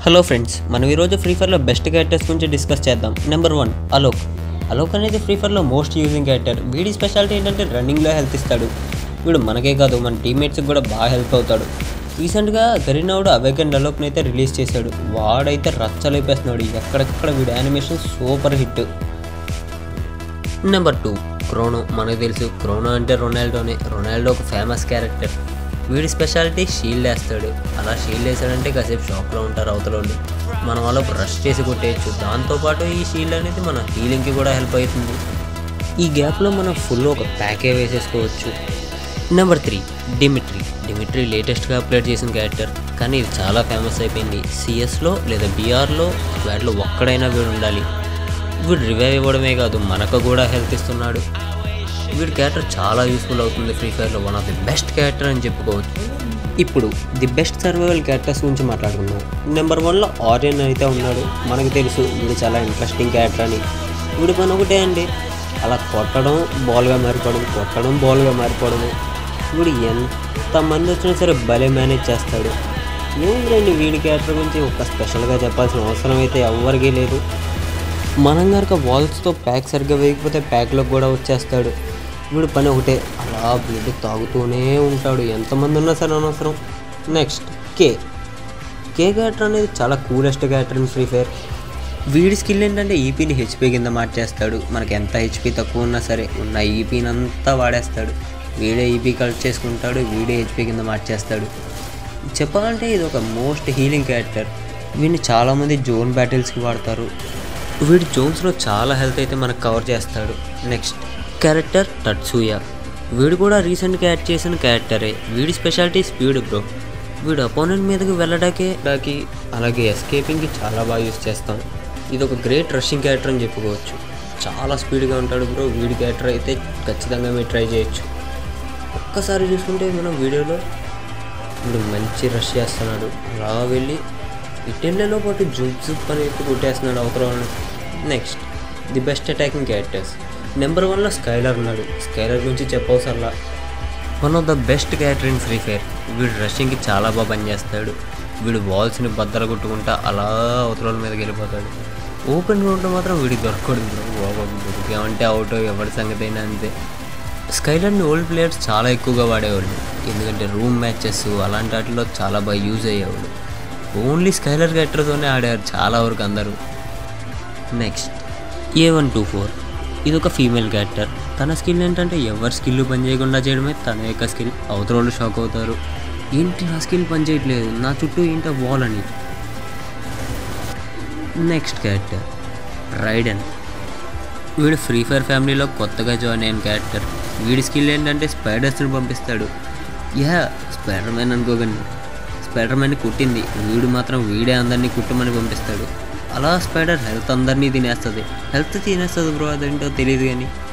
hello friends మనం ఈరోజు free ఫైర్లో బెస్ట్ క్యారెక్టర్స్ గురించి డిస్కస్ చేద్దాం నెంబర్ వన్ అలోక్ అలోక్ అనేది ఫ్రీ ఫైర్లో మోస్ట్ యూజింగ్ క్యారెక్టర్ వీడి స్పెషాలిటీ ఏంటంటే రన్నింగ్లో హెల్త్ ఇస్తాడు వీడు మనకే కాదు మన టీమ్మేట్స్కి కూడా బాగా హెల్ప్ అవుతాడు రీసెంట్గా గరీనావుడు అవేకన్ అలోక్ని అయితే రిలీజ్ చేశాడు వాడైతే రచ్చలేపేస్తున్నాడు ఎక్కడెక్కడ వీడి animation super hit number two Chrono మనకు తెలుసు క్రోనో అంటే రొనాల్డోనే రొనాల్డో ఒక ఫేమస్ క్యారెక్టర్ వీడి స్పెషాలిటీ షీల్డ్ వేస్తాడు అలా షీల్డ్ వేసాడంటే కాసేపు షాక్లో ఉంటారు అవతల వాళ్ళు మనం అలా రష్ చేసి కొట్టేయచ్చు దాంతోపాటు ఈ షీల్డ్ అనేది మన హీలింగ్కి కూడా హెల్ప్ అవుతుంది ఈ గ్యాప్లో మనం ఫుల్ ఒక ప్యాకే వేసేసుకోవచ్చు నెంబర్ త్రీ డిమిట్రీ డిమిట్రీ లేటెస్ట్గా అప్డేట్ చేసిన క్యారెక్టర్ కానీ ఇది చాలా ఫేమస్ అయిపోయింది సిఎస్లో లేదా బీఆర్లో వాటిలో ఒక్కడైనా వీడు ఉండాలి వీడు రివైవ్ ఇవ్వడమే కాదు మనకు కూడా హెల్త్ ఇస్తున్నాడు వీడి క్యారెక్టర్ చాలా యూస్ఫుల్ అవుతుంది ఫ్రీ ఫైర్లో one of the best character అని చెప్పుకోవచ్చు ఇప్పుడు ది బెస్ట్ సర్వైవల్ క్యారెక్టర్స్ గురించి మాట్లాడుకుందాం నెంబర్ వన్లో ఆర్యన్ అయితే ఉన్నాడు మనకు తెలుసు వీడు చాలా ఇంట్రెస్టింగ్ క్యారెక్టర్ అని వీడి పని ఒకటే అండి అలా కొట్టడం బాల్గా మారిపోవడం కొట్టడం బాల్గా మారిపోవడము వీడు ఎంతమంది వచ్చినా సరే భలే మేనేజ్ చేస్తాడు ఏముందండి వీడి క్యారెక్టర్ గురించి ఒక స్పెషల్గా చెప్పాల్సిన అవసరం అయితే ఎవ్వరికీ లేదు మనం కనుక వాల్స్తో ప్యాక్ సరిగ్గా వేయకపోతే ప్యాక్లోకి కూడా వచ్చేస్తాడు వీడు పని ఒకటే అలా బ్లడ్ తాగుతూనే ఉంటాడు ఎంతమంది ఉన్నా సరే అనవసరం నెక్స్ట్ కే కే క్యారెక్టర్ అనేది చాలా coolest character in free fire వీడి స్కిల్ ఏంటంటే ఈపీని హెచ్పీ కింద మార్చేస్తాడు మనకి ఎంత హెచ్పీ తక్కువ ఉన్నా సరే ఉన్న ఈపీని అంతా వాడేస్తాడు వీడే ఈపీ కలెక్ట్ చేసుకుంటాడు వీడే హెచ్పీ కింద మార్చేస్తాడు చెప్పాలంటే ఇది ఒక మోస్ట్ హీలింగ్ క్యారెక్టర్ వీడిని చాలామంది జోన్ బ్యాటిల్స్కి వాడతారు వీడి జోన్స్లో చాలా హెల్త్ అయితే మనకు కవర్ చేస్తాడు నెక్స్ట్ క్యారెక్టర్ టట్సూయా వీడు కూడా రీసెంట్గా యాడ్ చేసిన క్యారెక్టరే వీడి స్పెషాలిటీ స్పీడ్ బ్రో వీడు అపోనెంట్ మీదకి వెళ్ళడాకే డాకి అలాగే ఎస్కేపింగ్కి చాలా బాగా యూస్ చేస్తాం ఇది ఒక గ్రేట్ రషింగ్ క్యారెక్టర్ అని చెప్పుకోవచ్చు చాలా స్పీడ్గా ఉంటాడు బ్రో వీడి క్యారెక్టర్ అయితే ఖచ్చితంగా మీరు ట్రై చేయొచ్చు ఒక్కసారి చూసుకుంటే మనం వీడియోలో ఇప్పుడు మంచి రష్ చేస్తున్నాడు అలా వెళ్ళి ఇటెళ్ళలో పాటు జుప్ జుప్ అని ఎత్తి కొట్టేస్తున్నాడు అవతల వాళ్ళని next the best attacking characters number వన్లో స్కైలర్ ఉన్నాడు స్కైలర్ గురించి చెప్పవసరలా one of the best character in free fire వీడు రషింగ్కి చాలా బాగా పనిచేస్తాడు వీడు బాల్స్ని బద్దలు కొట్టుకుంటా అలా అవతల వాళ్ళ మీదకి వెళ్ళిపోతాడు ఓపెన్గా ఉంటే మాత్రం వీడికి దొరకకూడదు బాబా దొరికామంటే అవుట్ ఎవరి సంగతి అయినా అంతే స్కైలర్ని ఓల్డ్ ప్లేయర్స్ చాలా ఎక్కువగా వాడేవాళ్ళు ఎందుకంటే రూమ్ మ్యాచెస్ అలాంటి వాటిలో చాలా బాగా యూజ్ అయ్యేవాళ్ళు ఓన్లీ స్కైలర్ క్యారెక్టర్తోనే ఆడారు చాలా వరకు అందరూ next A one two four ఇది ఒక ఫీమేల్ క్యారెక్టర్ తన స్కిల్ ఏంటంటే ఎవరి స్కిల్ పని చేయకుండా చేయడమే తన యొక్క స్కిల్ అవతల వాళ్ళు షాక్ అవుతారు ఏంటి నా స్కిల్ పని చేయట్లేదు నా చుట్టూ ఏంటో వాల్ అని నెక్స్ట్ క్యారెక్టర్ రైడన్ వీడు ఫ్రీ ఫైర్ ఫ్యామిలీలో కొత్తగా జాయిన్ అయిన క్యారెక్టర్ వీడి స్కిల్ ఏంటంటే స్పైడర్స్ని పంపిస్తాడు యా స్పైడర్ మ్యాన్ అనుకోకండి స్పైడర్ మ్యాన్ని కుట్టింది వీడు మాత్రం వీడే అందరినీ కుట్టమని పంపిస్తాడు అలా స్పైడర్ హెల్త్ అందరినీ తినేస్తుంది హెల్త్ తినేస్తుంది బ్రో అదేంటో తెలియదు కానీ